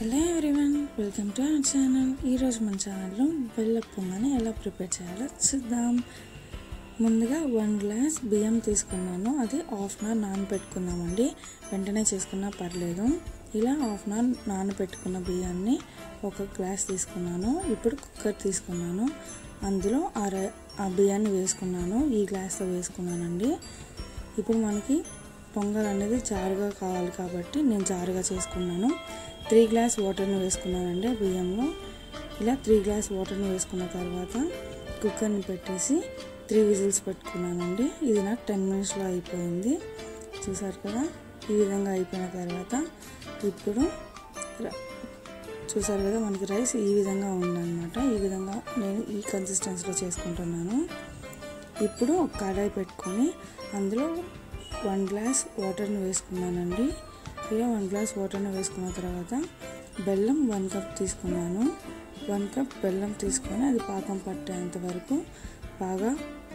hello everyone welcome to our channel ఈరోజు మన ఛానల్లో బెల్ల పొంగని ఎలా ప్రిపేర్ చేయాలో చూద్దాం ముందుగా వన్ గ్లాస్ బియ్యం తీసుకున్నాను అది హాఫ్ అన్ అవర్ నానబెట్టుకుందామండి వెంటనే చేసుకున్నా పర్లేదు ఇలా హాఫ్ అన్ అవర్ నానబెట్టుకున్న బియ్యాన్ని ఒక గ్లాస్ తీసుకున్నాను ఇప్పుడు కుక్కర్ తీసుకున్నాను అందులో ఆ రై- ఆ బియ్యాన్ని వేసుకున్నాను ఈ గ్లాస్తో వేసుకున్నానండి ఇప్పుడు మనకి పొంగల్ అనేది జారుగా కావాలి కాబట్టి నేను జారుగా చేసుకున్నాను త్రీ గ్లాస్ వాటర్ని వేసుకున్నానండి ఆ బియ్యంలో ఇలా త్రీ గ్లాస్ వాటర్ని వేసుకున్న తర్వాత కుక్కర్ని పెట్టేసి త్రీ విజిల్స్ పెట్టుకున్నానండి ఇది నాకు టెన్ మినిట్స్లో అయిపోయింది చూసారు కదా ఈ విధంగా అయిపోయిన తర్వాత ఇప్పుడు ర- చూసారు కదా మనకి రైస్ ఈ విధంగా ఉందన్నమాట ఈ విధంగా నేను ఈ కన్సిస్టెన్సీలో చేసుకుంటున్నాను ఇప్పుడు ఒక కడాయి పెట్టుకొని అందులో వన్ గ్లాస్ వాటర్ని వేసుకున్నానండి ఇలా వన్ గ్లాస్ వాటర్ని వేసుకున్న తర్వాత బెల్లం వన్ కప్ తీసుకున్నాను వన్ కప్ బెల్లం తీసుకొని అది పాకం పట్టేంత వరకు బాగా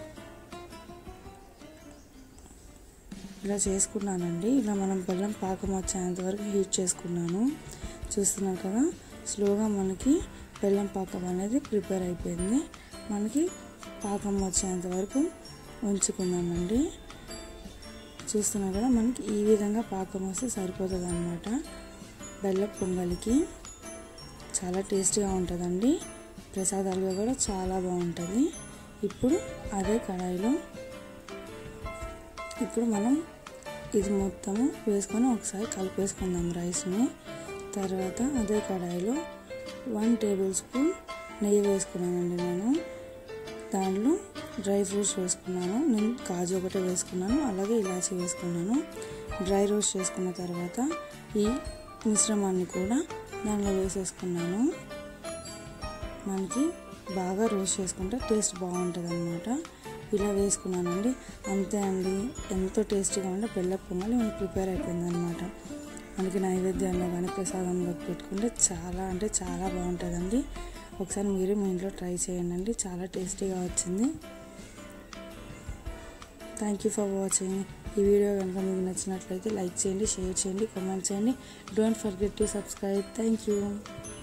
ఇలా చేసుకున్నానండి ఇలా మనం బెల్లం పాకం వచ్చేంత వరకు హీట్ చేసుకున్నాను చూస్తున్నారు కదా స్లోగా మనకి బెల్లం పాకం అనేది ప్రిపేర్ అయిపోయింది మనకి పాకం వచ్చేంత వరకు ఉంచుకున్నామండి చూస్తున్నారు కదా మనకి ఈ విధంగా పాకం వస్తే సరిపోతుంది అనమాట బెల్లం పొంగలికి చాలా టేస్టీగా ఉంటుందండి ప్రసాదాలుగా కూడా చాలా బాగుంటుంది ఇప్పుడు అదే కడాయిలో ఇప్పుడు మనం ఇది మొత్తము వేసుకొని ఒకసారి కలిపేసుకుందాం రైస్ని తర్వాత అదే కడాయిలో వన్ టేబుల్ స్పూన్ నెయ్యి వేసుకున్నానండి నేను దాంట్లో డ్రై ఫ్రూట్స్ వేసుకున్నాను నేను కాజు ఒకటే వేసుకున్నాను అలాగే ఇలాచి వేసుకున్నాను డ్రై రోస్ట్ చేసుకున్న తర్వాత ఈ మిశ్రమాన్ని కూడా దానిలో వేసేసుకున్నాను మనకి బాగా రోస్ట్ చేసుకుంటే టేస్ట్ బాగుంటుంది అనమాట ఇలా వేసుకున్నానండి అంతే అండి ఎంతో టేస్టీగా ఉంటే బెల్ల పొంగలి మనకి ప్రిపేర్ అయిపోయింది అనమాట మనకి నైవేద్యంలో కానీ ప్రసాదంలో పెట్టుకుంటే చాలా అంటే చాలా బాగుంటుందండి ఒకసారి మీరు మీ ఇంట్లో ట్రై చేయండి చాలా టేస్టీగా వచ్చింది థ్యాంక్ యూ ఫర్ వాచింగ్ ఈ వీడియో కనుక మీకు నచ్చినట్లయితే లైక్ చేయండి షేర్ చేయండి కామెంట్ చేయండి don't forget to subscribe thank you